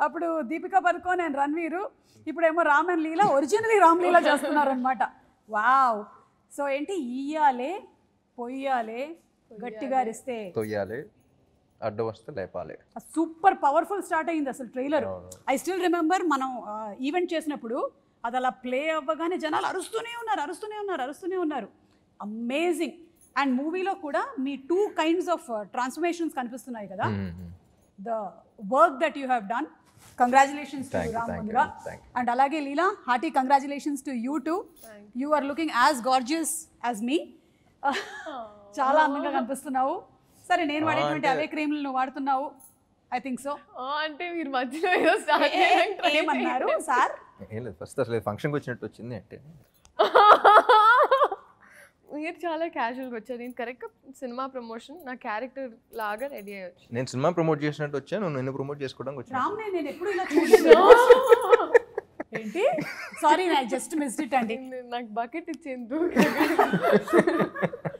అప్పుడు దీపికా పదుకోన్ అండ్ రణ్వీరు ఇప్పుడేమో Ram and Leela originally Ram Leela చేస్తున్నారనమాట వావ్ సో ఏంటి ఇయ్యాలే పొయ్యాలే గట్టిగా అరిస్తే తొయ్యాలి అడ్డం వస్తే లేపాలి సూపర్ పవర్ఫుల్ స్టార్ట్ అయింది అసలు ట్రైలర్ అవును. ఐ స్టిల్ రిమెంబర్ మనం ఈవెంట్ చేసినప్పుడు అది అలా ప్లే అవ్వగానే జనాలు అరుస్తూనే ఉన్నారు అరుస్తూనే ఉన్నారు అరుస్తూనే ఉన్నారు అమేజింగ్ అండ్ మూవీలో కూడా మీ టూ కైండ్స్ ఆఫ్ ట్రాన్స్ఫర్మేషన్స్ కనిపిస్తున్నాయి కదా hmm. The work that you have done congratulations to Thank you, Ram thank you, ముందుగా thank you. అండ్ అలాగే Leela hearty congratulations to you too you are looking as gorgeous as మీ చాలా అందంగా కనిపిస్తున్నావు సరే నేను వాడేటువంటి అవే క్రీమ్లు నువ్వు వాడుతున్నావు ఐ థింక్ సో ఆ, అంటే మీరు మధ్యలో ఏదో స్టార్ట్ చేయడానికి try ఏమన్నారు సార్ ఏం లేదు ఫస్ట్ అసలు ఫంక్షన్కి వచ్చినట్టు వచ్చింది అంటే మీరు చాలా క్యాజువల్గా వచ్చారు నేను కరెక్ట్గా సినిమా ప్రమోషన్ నా క్యారెక్టర్ లాగా రెడీ అయ్యొచ్చు నేను సినిమా ప్రమోట్ చేసినట్టు వచ్చాను నిన్ను ప్రమోట్ చేసుకోవడానికి వచ్చాను రామ్ నేను ఎప్పుడు ఇలా చూడలేదు ఏంటి sorry I just missed it అండి నాకు బకెట్ ఇచ్చేందుకు